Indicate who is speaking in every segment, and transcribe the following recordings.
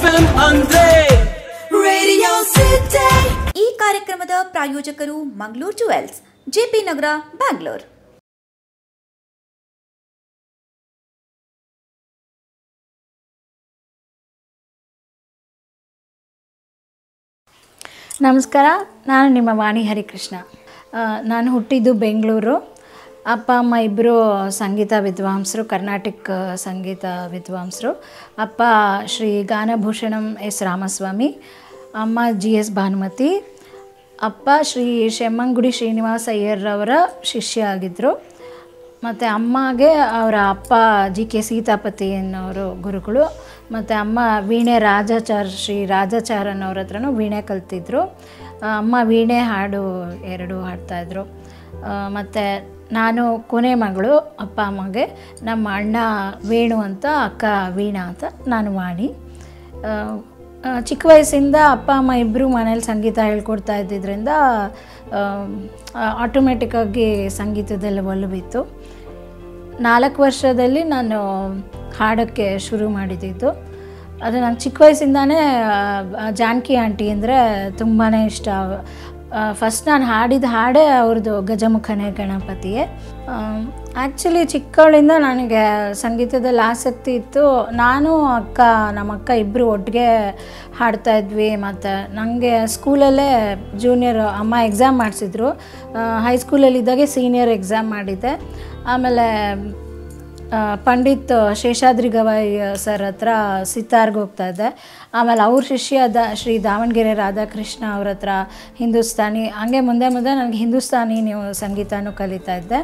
Speaker 1: FM ಅಂದ್ರೆ
Speaker 2: Radio City.
Speaker 3: ಈ ಕಾರ್ಯಕ್ರಮದ ಪ್ರಾಯೋಜಕರು ಮಂಗಳೂರು ಜುವೆಲ್ಸ್ ಜೆಪಿ ನಗರ ಬ್ಯಾಂಗ್ಳೂರ್
Speaker 4: ನಮಸ್ಕಾರ ನಾನು ನಿಮ್ಮ ವಾಣಿ ಹರಿಕೃಷ್ಣ ಆ, ನಾನು ಹುಟ್ಟಿದ್ದು ಬೆಂಗಳೂರು ಅಪ್ಪ ಅಮ್ಮ ಇಬ್ಬರು ಸಂಗೀತ ವಿದ್ವಾಂಸರು ಕರ್ನಾಟಕ ಸಂಗೀತ ವಿದ್ವಾಂಸರು ಅಪ್ಪ ಶ್ರೀ ಗಾನಭೂಷಣಂ ಎಸ್ ರಾಮಸ್ವಾಮಿ ಅಮ್ಮ ಜಿ ಎಸ್ ಭಾನುಮತಿ ಅಪ್ಪ ಶ್ರೀ ಶೆಮ್ಮಂಗುಡಿ ಶ್ರೀನಿವಾಸ ಅಯ್ಯರ್ರವರ ಶಿಷ್ಯ ಆಗಿದ್ದರು ಮತ್ತು ಅಮ್ಮಗೆ ಅವರ ಅಪ್ಪ ಜಿ ಕೆ ಸೀತಾಪತಿ ಅನ್ನೋರು ಗುರುಗಳು ಮತ್ತು ಅಮ್ಮ ವೀಣೆ ರಾಜಾಚಾರ್ ಶ್ರೀ ರಾಜಾಚಾರನ್ ಅವ್ರ ಹತ್ರನೂ ವೀಣೆ ಕಲ್ತಿದ್ರು ಆ, ಅಮ್ಮ ವೀಣೆ ಹಾಡು ಎರಡು ಹಾಡ್ತಾಯಿದ್ರು ಮತ್ತು ನಾನು ಕೊನೆ ಮಗಳು ಅಪ್ಪ ಅಮ್ಮಗೆ ನಮ್ಮ ಅಣ್ಣ ವೇಣು ಅಂತ ಅಕ್ಕ ವೀಣಾ ಅಂತ ನಾನು ವಾಣಿ ಆ, ಆ, ಚಿಕ್ಕ ವಯಸ್ಸಿಂದ ಅಪ್ಪ ಅಮ್ಮ ಇಬ್ಬರು ಮನೇಲಿ ಸಂಗೀತ ಹೇಳ್ಕೊಡ್ತಾ ಇದ್ದಿದ್ದರಿಂದ ಆಟೋಮೆಟಿಕ್ಕಾಗಿ ಸಂಗೀತದಲ್ಲಿ ಒಲವಿತ್ತು ನಾಲ್ಕು ವರ್ಷದಲ್ಲಿ ನಾನು ಹಾಡೋಕ್ಕೆ ಶುರು ಮಾಡಿದ್ದು ಅದು ನಂಗೆ ಚಿಕ್ಕ ವಯಸ್ಸಿಂದಾನೇ ಆ, ಜಾನಕಿ ಆಂಟಿ ಅಂದರೆ ತುಂಬಾ ಇಷ್ಟ ಫಸ್ಟ್ ನಾನು ಹಾಡಿದ ಹಾಡೇ ಅವ್ರದ್ದು ಗಜಮುಖನೇ ಗಣಪತಿಯೇ ಆ್ಯಕ್ಚುಲಿ ಚಿಕ್ಕವಳಿಂದ ನನಗೆ ಸಂಗೀತದಲ್ಲಿ ಆಸಕ್ತಿ ಇತ್ತು ನಾನು ಅಕ್ಕ ನಮ್ಮ ಅಕ್ಕ ಇಬ್ಬರು ಒಟ್ಟಿಗೆ ಹಾಡ್ತಾ ಇದ್ವಿ ಮತ್ತು ನನಗೆ ಸ್ಕೂಲಲ್ಲೇ ಜೂನಿಯರ್ ಅಮ್ಮ ಎಕ್ಸಾಮ್ ಮಾಡಿಸಿದ್ರು ಹೈಸ್ಕೂಲಲ್ಲಿದ್ದಾಗೆ ಸೀನಿಯರ್ ಎಕ್ಸಾಮ್ ಮಾಡಿದ್ದೆ ಆಮೇಲೆ ಆ, ಪಂಡಿತ್ ಶೇಷಾದ್ರಿ ಗವಾಯಿ ಸರ್ ಹತ್ರ ಸಿತಾರ್ಗೆ ಹೋಗ್ತಾ ಇದ್ದೆ ಆಮೇಲೆ ಅವ್ರ ಶಿಷ್ಯ ದ ಶ್ರೀ ದಾವಣಗೆರೆ ರಾಧಾಕೃಷ್ಣ ಅವ್ರ ಹತ್ರ ಹಿಂದೂಸ್ತಾನಿ ಹಂಗೆ ಮುಂದೆ ಮುಂದೆ ನನಗೆ ಹಿಂದೂಸ್ತಾನಿ ನೀವು ಸಂಗೀತನೂ ಕಲಿತಾ ಇದ್ದೆ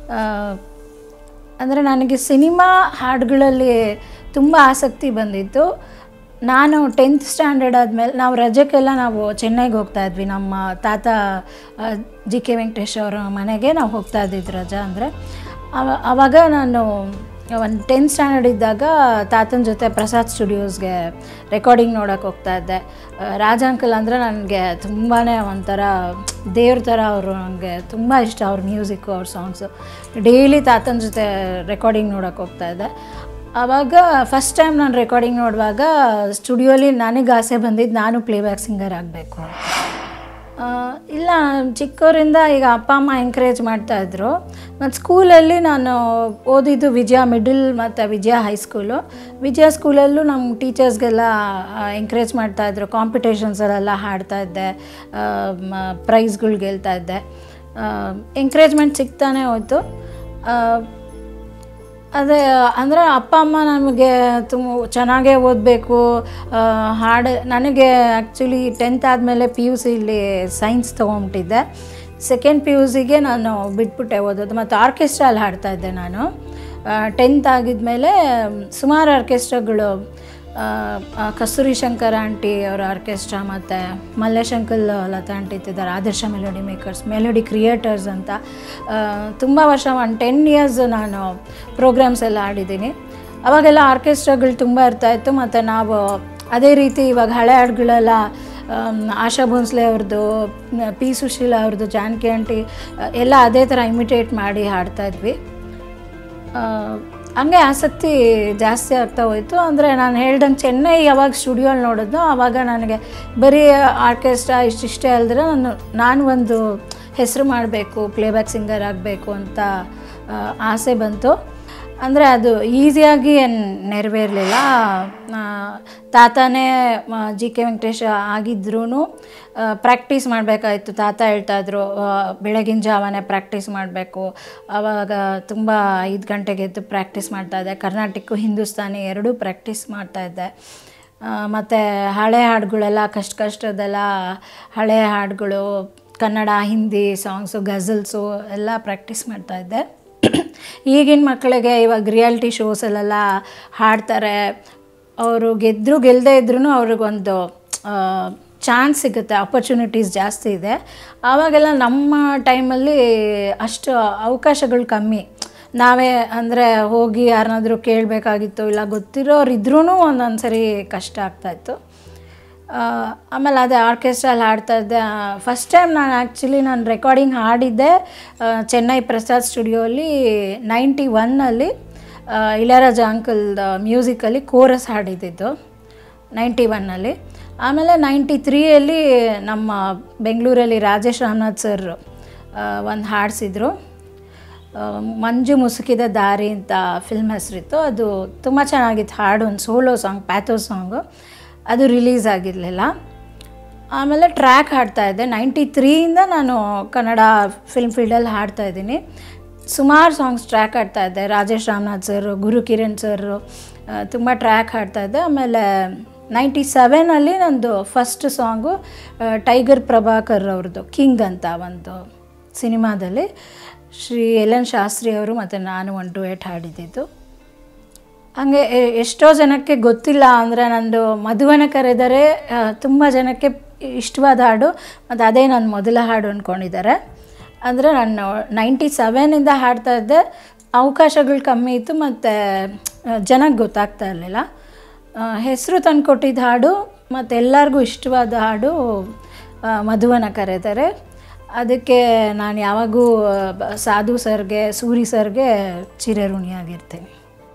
Speaker 4: ಅಂದರೆ ನನಗೆ ಸಿನಿಮಾ ಹಾಡುಗಳಲ್ಲಿ ತುಂಬ ಆಸಕ್ತಿ ಬಂದಿತ್ತು ನಾನು ಟೆಂತ್ ಸ್ಟ್ಯಾಂಡರ್ಡ್ ಆದಮೇಲೆ ನಾವು ರಜಕ್ಕೆಲ್ಲ ನಾವು ಚೆನ್ನೈಗೆ ಹೋಗ್ತಾ ಇದ್ವಿ ನಮ್ಮ ತಾತ ಜಿ ಕೆ ವೆಂಕಟೇಶ್ ಅವರ ಮನೆಗೆ ನಾವು ಹೋಗ್ತಾ ಇದ್ದಿದ್ದು ರಜಾ ಅಂದರೆ ಅವ ಆವಾಗ ನಾನು ಒಂದು ಟೆಂತ್ ಸ್ಟ್ಯಾಂಡರ್ಡ್ ಇದ್ದಾಗ ತಾತನ ಜೊತೆ ಪ್ರಸಾದ್ ಸ್ಟುಡಿಯೋಸ್ಗೆ ರೆಕಾರ್ಡಿಂಗ್ ನೋಡೋಕೆ ಹೋಗ್ತಾ ಇದ್ದೆ ಆ, ರಾಜ ಅಂಕಲ್ ಅಂದರೆ ನನಗೆ ತುಂಬಾ ಒಂಥರ ದೇವ್ರ ಥರ ಅವರು ನನಗೆ ತುಂಬ ಇಷ್ಟ ಅವ್ರ ಮ್ಯೂಸಿಕ್ಕು ಅವ್ರ ಸಾಂಗ್ಸು ಡೈಲಿ ತಾತನ ಜೊತೆ ರೆಕಾರ್ಡಿಂಗ್ ನೋಡೋಕೆ ಹೋಗ್ತಾ ಇದ್ದೆ ಆವಾಗ ಫಸ್ಟ್ ಟೈಮ್ ನಾನು ರೆಕಾರ್ಡಿಂಗ್ ನೋಡುವಾಗ ಸ್ಟುಡಿಯೋಲಿ ನನಗೆ ಆಸೆ ಬಂದಿದ್ದು ನಾನು ಪ್ಲೇಬ್ಯಾಕ್ ಸಿಂಗರ್ ಆಗಬೇಕು ಆ, ಇಲ್ಲ ಚಿಕ್ಕವರಿಂದ ಈಗ ಅಪ್ಪ ಅಮ್ಮ ಎಂಕರೇಜ್ ಮಾಡ್ತಾಯಿದ್ರು ಮತ್ತು ಸ್ಕೂಲಲ್ಲಿ ನಾನು ಓದಿದ್ದು ವಿಜಯ ಮಿಡಲ್ ಮತ್ತು ವಿಜಯ ಹೈಸ್ಕೂಲು ವಿಜಯ ಸ್ಕೂಲಲ್ಲೂ ನಮ್ಮ ಟೀಚರ್ಸ್ಗೆಲ್ಲ ಎಂಕರೇಜ್ ಮಾಡ್ತಾಯಿದ್ರು ಕಾಂಪಿಟೇಷನ್ಸಲ್ಲೆಲ್ಲ ಹಾಡ್ತಾ ಇದ್ದೆ ಪ್ರೈಸ್ಗಳು ಗೆಲ್ತಾ ಇದ್ದೆ ಎಂಕರೇಜ್ಮೆಂಟ್ ಸಿಗ್ತಾನೆ ಹೋಯ್ತು ಆ, ಅದೇ ಅಂದರೆ ಅಪ್ಪ ಅಮ್ಮ ನಮಗೆ ತುಂಬ ಚೆನ್ನಾಗೇ ಓದಬೇಕು ಹಾಡು ನನಗೆ ಆ್ಯಕ್ಚುಲಿ ಟೆಂತ್ ಆದಮೇಲೆ ಪಿ ಯು ಸಿಲಿ ಸೈನ್ಸ್ ತೊಗೊಂಬಿಟ್ಟಿದ್ದೆ ಸೆಕೆಂಡ್ ಪಿ ಯು ಸಿಗೆ ನಾನು ಬಿಟ್ಬಿಟ್ಟೆ ಓದೋದು ಮತ್ತು ಆರ್ಕೆಸ್ಟ್ರಲ್ಲಿ ಹಾಡ್ತಾಯಿದ್ದೆ ನಾನು ಟೆಂತ್ ಆಗಿದ್ಮೇಲೆ ಸುಮಾರು ಆರ್ಕೆಸ್ಟ್ರಾಗಳು ಆ, ಆ, ಕಸ್ತೂರಿ ಶಂಕರ್ ಆಂಟಿ ಅವರ ಆರ್ಕೆಸ್ಟ್ರಾ ಮತ್ತು ಮಲ್ಲೇಶಂಕಲ್ ಲತಾ ಆಂಟಿ ಇತ್ತಿದ್ದಾರೆ Adarsha melody makers melody creators ಅಂತ ತುಂಬ ವರ್ಷ ಒಂದು ಟೆನ್ ಇಯರ್ಸ್ ನಾನು ಪ್ರೋಗ್ರಾಮ್ಸ್ ಎಲ್ಲ ಆಡಿದ್ದೀನಿ ಅವಾಗೆಲ್ಲ ಆರ್ಕೆಸ್ಟ್ರಾಗಳು ತುಂಬ ಇರ್ತಾಯಿತ್ತು ಮತ್ತು ನಾವು ಅದೇ ರೀತಿ ಇವಾಗ ಹಳೆ ಹಾಡುಗಳೆಲ್ಲ ಆಮ್, ಆಶಾ ಭೋನ್ಸ್ಲೆ ಅವ್ರದ್ದು ಪಿ ಸುಶೀಲಾ ಅವ್ರದ್ದು ಜಾನಕಿ ಆಂಟಿ ಆ, ಎಲ್ಲ ಅದೇ ಥರ ಇಮಿಟೇಟ್ ಮಾಡಿ ಹಾಡ್ತಾ ಇದ್ವಿ ಆ, ಹಂಗೆ ಆಸಕ್ತಿ ಜಾಸ್ತಿ ಆಗ್ತಾ ಹೋಯಿತು ಅಂದರೆ ನಾನು ಹೇಳ್ದಂಗೆ ಚೆನ್ನೈ ಯಾವಾಗ ಸ್ಟುಡಿಯೋಲಿ ನೋಡಿದ್ನೋ ಆವಾಗ ನನಗೆ ಬರೀ ಆರ್ಕೆಸ್ಟ್ರಾ ಇಷ್ಟಿಷ್ಟೇ ಅಲ್ದ್ರೆ ನಾನು ನಾನು ಒಂದು ಹೆಸರು ಮಾಡಬೇಕು ಪ್ಲೇಬ್ಯಾಕ್ ಸಿಂಗರ್ ಆಗಬೇಕು ಅಂತ ಆ, ಆಸೆ ಬಂತು ಅಂದರೆ ಅದು ಈಸಿಯಾಗಿ ಏನು ನೆರವೇರಲಿಲ್ಲ ತಾತನೇ ಜಿ ಕೆ ವೆಂಕಟೇಶ್ ಆಗಿದ್ರೂ ಪ್ರಾಕ್ಟೀಸ್ ಮಾಡಬೇಕಾಯ್ತು ತಾತ ಹೇಳ್ತಾಯಿದ್ರು ಬೆಳಗಿನ ಜಾವನೇ ಪ್ರಾಕ್ಟೀಸ್ ಮಾಡಬೇಕು ಆವಾಗ ತುಂಬ ಐದು ಗಂಟೆಗೆ ಎದ್ದು ಪ್ರಾಕ್ಟೀಸ್ ಮಾಡ್ತಾಯಿದ್ದೆ ಕರ್ನಾಟಕ ಹಿಂದೂಸ್ತಾನಿ ಎರಡೂ ಪ್ರಾಕ್ಟೀಸ್ ಮಾಡ್ತಾಯಿದ್ದೆ ಮತ್ತು ಹಳೆ ಹಾಡುಗಳೆಲ್ಲ ಕಷ್ಟ ಕಷ್ಟದೆಲ್ಲ ಹಳೆ ಹಾಡುಗಳು ಕನ್ನಡ ಹಿಂದಿ ಸಾಂಗ್ಸು ಗಝಲ್ಸು ಎಲ್ಲ ಪ್ರಾಕ್ಟೀಸ್ ಮಾಡ್ತಾಯಿದ್ದೆ ಈಗಿನ ಮಕ್ಕಳಿಗೆ ಇವಾಗ ರಿಯಾಲಿಟಿ ಶೋಸಲ್ಲೆಲ್ಲ ಹಾಡ್ತಾರೆ ಅವರು ಗೆದ್ದರು ಗೆಲ್ಲದೇ ಇದ್ರೂ ಅವ್ರಿಗೊಂದು ಚಾನ್ಸ್ ಸಿಗುತ್ತೆ ಆಪರ್ಚುನಿಟೀಸ್ ಜಾಸ್ತಿ ಇದೆ ಆವಾಗೆಲ್ಲ ನಮ್ಮ ಟೈಮಲ್ಲಿ ಅಷ್ಟು ಅವಕಾಶಗಳು ಕಮ್ಮಿ ನಾವೇ ಅಂದರೆ ಹೋಗಿ ಯಾರನ್ನಾದ್ರೂ ಕೇಳಬೇಕಾಗಿತ್ತು ಇಲ್ಲ ಗೊತ್ತಿರೋರು ಇದ್ರೂ ಒಂದೊಂದು ಸರಿ ಕಷ್ಟ ಆಗ್ತಾಯಿತ್ತು ಆ, ಆಮೇಲೆ ಅದೇ ಆರ್ಕೆಸ್ಟ್ರಲ್ಲಿ ಹಾಡ್ತಾ ಇದ್ದೆ ಫಸ್ಟ್ ಟೈಮ್ ನಾನು ಆ್ಯಕ್ಚುಲಿ ನಾನು ರೆಕಾರ್ಡಿಂಗ್ ಹಾಡಿದ್ದೆ ಆ, ಚೆನ್ನೈ ಪ್ರಸಾದ್ ಸ್ಟುಡಿಯೋಲಿ ನೈಂಟಿ ಒನ್ನಲ್ಲಿ ಇಳಯರಾಜ ಅಂಕಲ್ ಮ್ಯೂಸಿಕಲ್ಲಿ ಕೋರಸ್ ಹಾಡಿದ್ದಿದ್ದು ನೈಂಟಿ ಒನ್ನಲ್ಲಿ ಆಮೇಲೆ ನೈಂಟಿ ತ್ರೀಯಲ್ಲಿ ನಮ್ಮ ಬೆಂಗಳೂರಲ್ಲಿ ರಾಜೇಶ್ ರಾಮನಾಥ್ ಸರ್ ಒಂದು ಹಾಡಿಸಿದ್ರು ಮಂಜು ಮುಸುಕಿದ ದಾರಿ ಅಂತ ಫಿಲ್ಮ್ ಹೆಸರಿತ್ತು ಅದು ತುಂಬ ಚೆನ್ನಾಗಿತ್ತು ಹಾಡು ಒಂದು ಸೋಲೋ ಸಾಂಗ್ ಪ್ಯಾಥೋ ಸಾಂಗು ಅದು ರಿಲೀಸ್ ಆಗಿರಲಿಲ್ಲ ಆಮೇಲೆ ಟ್ರ್ಯಾಕ್ ಹಾಡ್ತಾ ಇದ್ದೆ ನೈಂಟಿ ತ್ರೀಯಿಂದ ನಾನು ಕನ್ನಡ ಫಿಲ್ಮ್ ಫೀಲ್ಡಲ್ಲಿ ಹಾಡ್ತಾ ಇದ್ದೀನಿ ಸುಮಾರು ಸಾಂಗ್ಸ್ ಟ್ರ್ಯಾಕ್ ಹಾಡ್ತಾ ಇದ್ದೆ ರಾಜೇಶ್ ರಾಮನಾಥ್ ಸರ್ ಗುರು ಕಿರಣ್ ಸರ್ ತುಂಬ ಟ್ರ್ಯಾಕ್ ಹಾಡ್ತಾ ಇದ್ದೆ ಆಮೇಲೆ ನೈಂಟಿ ಸೆವೆನಲ್ಲಿ ನಂದು ಫಸ್ಟ್ ಸಾಂಗು ಟೈಗರ್ ಪ್ರಭಾಕರ್ ಅವ್ರದ್ದು ಕಿಂಗ್ ಅಂತ ಒಂದು ಸಿನಿಮಾದಲ್ಲಿ ಶ್ರೀ ಎಲ್ ಎನ್ ಶಾಸ್ತ್ರಿ ಅವರು ಮತ್ತು ನಾನು ಒಂದು ಡುಯೆಟ್ ಹಾಡಿದ್ದಿದ್ದು ಹಾಗೆ ಎ- ಎಷ್ಟೋ ಜನಕ್ಕೆ ಗೊತ್ತಿಲ್ಲ ಅಂದರೆ ನಂದು ಮದುವನ ಕರೆದರೆ ತುಂಬ ಜನಕ್ಕೆ ಇಷ್ಟವಾದ ಹಾಡು ಮತ್ತು ಅದೇ ನನ್ನ ಮೊದಲ ಹಾಡು ಅಂದ್ಕೊಂಡಿದ್ದಾರೆ ಅಂದರೆ ನಾನು ನೈಂಟಿ ಸೆವೆನಿಂದ ಹಾಡ್ತಾ ಇದ್ದೆ ಅವಕಾಶಗಳು ಕಮ್ಮಿ ಇತ್ತು ಮತ್ತು ಜನಕ್ಕೆ ಗೊತ್ತಾಗ್ತಾ ಇರಲಿಲ್ಲ ಹೆಸರು ತಂದು ಕೊಟ್ಟಿದ್ದ ಹಾಡು ಮತ್ತು ಎಲ್ಲರಿಗೂ ಇಷ್ಟವಾದ ಹಾಡು ಆ, ಮಧುವನ ಕರೆದರೆ ಅದಕ್ಕೆ ನಾನು ಯಾವಾಗೂ ಆ, ಬ- ಸಾಧು ಸರ್ಗೆ ಸೂರಿ ಸರ್ಗೆ ಚಿರಋಣಿಯಾಗಿರ್ತೀನಿ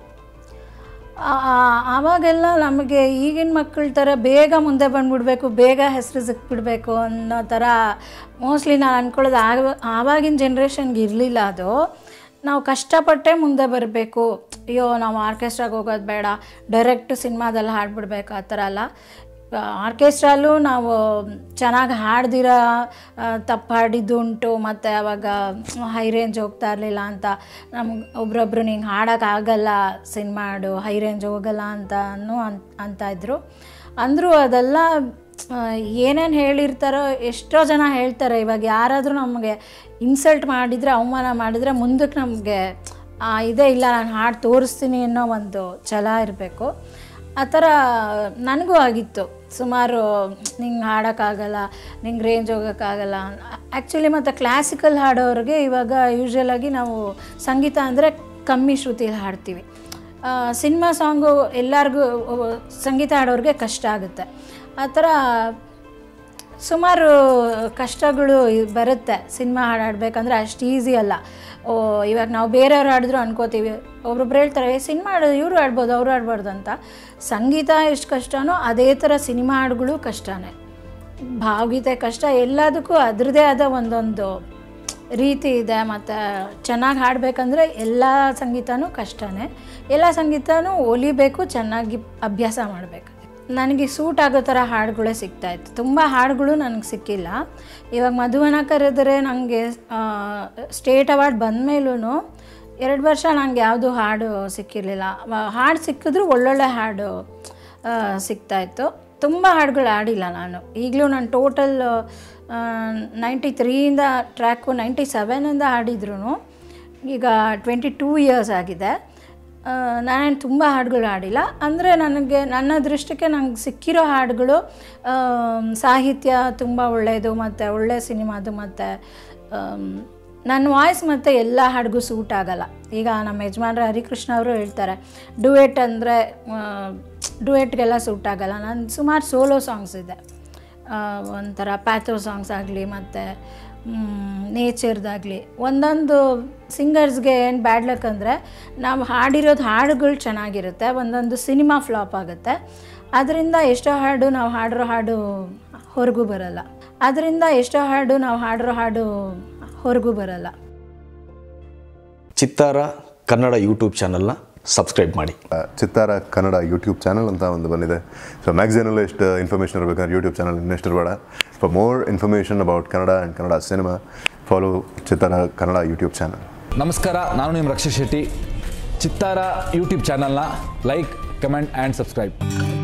Speaker 4: ಆ- ಆ- ಆವಾಗೆಲ್ಲ ನಮಗೆ ಈಗಿನ ಮಕ್ಕಳ ಥರ ಬೇಗ ಮುಂದೆ ಬಂದುಬಿಡ್ಬೇಕು ಬೇಗ ಹೆಸರು ಸಿಕ್ಬಿಡ್ಬೇಕು ಅನ್ನೋ ಥರ ಮೋಸ್ಟ್ಲಿ ನಾನು ಅಂದ್ಕೊಳ್ಳೋದು ಆಗ ಆವಾಗಿನ ಜನ್ರೇಷನ್ಗೆ ಇರಲಿಲ್ಲ ಅದು ನಾವು ಕಷ್ಟಪಟ್ಟೇ ಮುಂದೆ ಬರಬೇಕು ಅಯ್ಯೋ ನಾವು ಆರ್ಕೆಸ್ಟ್ರಾಗೆ ಹೋಗೋದು ಬೇಡ ಡೈರೆಕ್ಟ್ ಸಿನಿಮಾದಲ್ಲಿ ಹಾಡ್ಬಿಡ್ಬೇಕು ಆ ಥರ ಅಲ್ಲ ಆರ್ಕೆಸ್ಟ್ರಲ್ಲೂ ನಾವು ಚೆನ್ನಾಗಿ ಹಾಡ್ದಿರ ತಪ್ಪು ಹಾಡಿದ್ದು ಉಂಟು ಮತ್ತು ಅವಾಗ ಹೈ ರೇಂಜ್ ಹೋಗ್ತಾ ಇರಲಿಲ್ಲ ಅಂತ ನಮ್ಗೆ ಒಬ್ರೊಬ್ರು ನಿಂಗೆ ಹಾಡೋಕ್ಕಾಗಲ್ಲ ಸಿನಿಮಾ ಹಾಡು ಹೈ ರೇಂಜ್ ಹೋಗಲ್ಲ ಅಂತ ಅನ್ನೋ ಅನ್ ಅಂತ ಇದ್ರು ಅಂದರೂ ಅದೆಲ್ಲ ಏನೇನು ಹೇಳಿರ್ತಾರೋ ಎಷ್ಟೋ ಜನ ಹೇಳ್ತಾರೆ ಇವಾಗ ಯಾರಾದರೂ ನಮಗೆ ಇನ್ಸಲ್ಟ್ ಮಾಡಿದರೆ ಅವಮಾನ ಮಾಡಿದರೆ ಮುಂದಕ್ಕೆ ನಮಗೆ ಇದೇ ಇಲ್ಲ ನಾನು ಹಾಡು ತೋರಿಸ್ತೀನಿ ಅನ್ನೋ ಒಂದು ಛಲ ಇರಬೇಕು ಆ ಥರ ನನಗೂ ಆಗಿತ್ತು ಸುಮಾರು ನಿಂಗೆ ಹಾಡೋಕ್ಕಾಗಲ್ಲ ನಿಂಗೆ ರೇಂಜ್ ಹೋಗೋಕ್ಕಾಗಲ್ಲ ಆ್ಯಕ್ಚುಲಿ ಮತ್ತು ಕ್ಲಾಸಿಕಲ್ ಹಾಡೋರಿಗೆ ಇವಾಗ ಯೂಶ್ವಲಾಗಿ ನಾವು ಸಂಗೀತ ಅಂದರೆ ಕಮ್ಮಿ ಶ್ರುತಿಲಿ ಹಾಡ್ತೀವಿ ಸಿನಿಮಾ ಸಾಂಗು ಎಲ್ಲರಿಗೂ ಸಂಗೀತ ಹಾಡೋರಿಗೆ ಕಷ್ಟ ಆಗುತ್ತೆ ಆ ಥರ ಸುಮಾರು ಕಷ್ಟಗಳು ಇ- ಬರುತ್ತೆ ಸಿನಿಮಾ ಹಾಡು ಹಾಡ್ಬೇಕಂದ್ರೆ ಅಷ್ಟು ಈಸಿ ಅಲ್ಲ ಓ ಇವಾಗ ನಾವು ಬೇರೆಯವ್ರು ಹಾಡಿದ್ರು ಅನ್ಕೋತೀವಿ ಒಬ್ರೊಬ್ರು ಹೇಳ್ತಾರೆ ಸಿನಿಮಾ ಹಾಡೋದು ಇವರು ಹಾಡ್ಬೋದು ಅವರು ಹಾಡ್ಬಾರ್ದು ಅಂತ ಸಂಗೀತ ಎಷ್ಟು ಕಷ್ಟನೋ ಅದೇ ಥರ ಸಿನಿಮಾ ಹಾಡುಗಳು ಕಷ್ಟನೇ ಭಾವಗೀತೆ ಕಷ್ಟ ಎಲ್ಲದಕ್ಕೂ ಅದರದೇ ಆದ ಒಂದೊಂದು ರೀತಿ ಇದೆ ಮತ್ತು ಚೆನ್ನಾಗಿ ಹಾಡಬೇಕಂದ್ರೆ ಎಲ್ಲ ಸಂಗೀತನೂ ಕಷ್ಟನೇ ಎಲ್ಲ ಸಂಗೀತನೂ ಒಲಿಬೇಕು ಚೆನ್ನಾಗಿ ಅಭ್ಯಾಸ ಮಾಡಬೇಕು ನನಗೆ ಸೂಟ್ ಆಗೋ ಥರ ಹಾಡುಗಳೇ ಸಿಗ್ತಾಯಿತ್ತು ತುಂಬ ಹಾಡುಗಳು ನನಗೆ ಸಿಕ್ಕಿಲ್ಲ ಇವಾಗ ಮಧುವನ ಕರೆದರೆ ನನಗೆ ಸ್ಟೇಟ್ ಅವಾರ್ಡ್ ಬಂದಮೇಲೂ ಎರಡು ವರ್ಷ ನನಗೆ ಯಾವುದು ಹಾಡು ಸಿಕ್ಕಿರಲಿಲ್ಲ ಹಾಡು ಸಿಕ್ಕಿದ್ರು ಒಳ್ಳೊಳ್ಳೆ ಹಾಡು ಆ, ಸಿಗ್ತಾಯಿತ್ತು ತುಂಬ ಹಾಡುಗಳು ಹಾಡಿಲ್ಲ ನಾನು ಈಗಲೂ ನಾನು ಟೋಟಲ್ ನೈಂಟಿ ತ್ರೀಯಿಂದ ಟ್ರ್ಯಾಕು ನೈಂಟಿ ಸೆವೆನಿಂದ ಹಾಡಿದ್ರು ಈಗ ಟ್ವೆಂಟಿ ಟೂ ಇಯರ್ಸ್ ಆಗಿದೆ ನಾನು ತುಂಬ ಹಾಡುಗಳು ಹಾಡಿಲ್ಲ ಅಂದರೆ ನನಗೆ ನನ್ನ ದೃಷ್ಟಿಗೆ ನಂಗೆ ಸಿಕ್ಕಿರೋ ಹಾಡುಗಳು ಆಮ್, ಸಾಹಿತ್ಯ ತುಂಬ ಒಳ್ಳೆಯದು ಮತ್ತು ಒಳ್ಳೆ ಸಿನಿಮಾದು ಮತ್ತು ನನ್ನ ವಾಯ್ಸ್ ಮತ್ತು ಎಲ್ಲ ಹಾಡಿಗೂ ಸೂಟ್ ಆಗಲ್ಲ ಈಗ ನಮ್ಮ ಯಜಮಾನ್ರ ಹರಿಕೃಷ್ಣ ಅವರು ಹೇಳ್ತಾರೆ ಡುಯೆಟ್ ಅಂದರೆ ಡುಯೆಟ್ಗೆಲ್ಲ ಸೂಟ್ ಆಗಲ್ಲ ನಾನು ಸುಮಾರು ಸೋಲೋ ಸಾಂಗ್ಸ್ ಇದೆ ಆ, ಒಂಥರ ಪ್ಯಾಥೋ ಸಾಂಗ್ಸ್ ಆಗಲಿ ಮತ್ತು ನೇಚರ್ದಾಗಲಿ ಒಂದೊಂದು ಸಿಂಗರ್ಸ್ಗೆ ಏನು ಬ್ಯಾಡ್ ಲಕ್ ಅಂದರೆ ನಾವು ಹಾಡಿರೋದು ಹಾಡುಗಳು ಚೆನ್ನಾಗಿರುತ್ತೆ ಒಂದೊಂದು ಸಿನಿಮಾ ಫ್ಲಾಪ್ ಆಗುತ್ತೆ ಅದರಿಂದ ಎಷ್ಟೋ ಹಾಡು ನಾವು ಹಾಡಿರೋ ಹಾಡು ಹೊರಗೂ ಬರಲ್ಲ ಅದರಿಂದ ಎಷ್ಟೋ ಹಾಡು ನಾವು ಹಾಡಿರೋ ಹಾಡು ಹೊರಗೂ ಬರಲ್ಲ
Speaker 1: ಚಿತ್ತಾರ ಕನ್ನಡ ಯೂಟ್ಯೂಬ್ ಚಾನಲ್ನ ಸಬ್ಸ್ಕ್ರೈಬ್ ಮಾಡಿ
Speaker 5: ಆ, ಚಿತ್ತಾರ ಕನ್ನಡ ಯೂಟ್ಯೂಬ್ ಚಾನಲ್ ಅಂತ ಒಂದು ಬಂದಿದೆ ಸೊ ಮ್ಯಾಗ್ಝಿನಲ್ಲೂ ಎಷ್ಟು ಇನ್ಫಾರ್ಮೇಷನ್ ಇರಬೇಕಂದ್ರೆ ಯೂಟ್ಯೂಬ್ ಚಾನಲ್ ಇನ್ನೆಷ್ಟು ಇರಬೇಡ for more information about Kannada and Kannada cinema follow Chittara Kannada YouTube channel
Speaker 6: ನಮಸ್ಕಾರ ನಾನು ನಿಮ್ಮ ರಕ್ಷಿತ್ ಶೆಟ್ಟಿ ಚಿತ್ತಾರ ಯೂಟ್ಯೂಬ್ ಚಾನಲ್ನ ಲೈಕ್ ಕಮೆಂಟ್ ಆ್ಯಂಡ್ ಸಬ್ಸ್ಕ್ರೈಬ್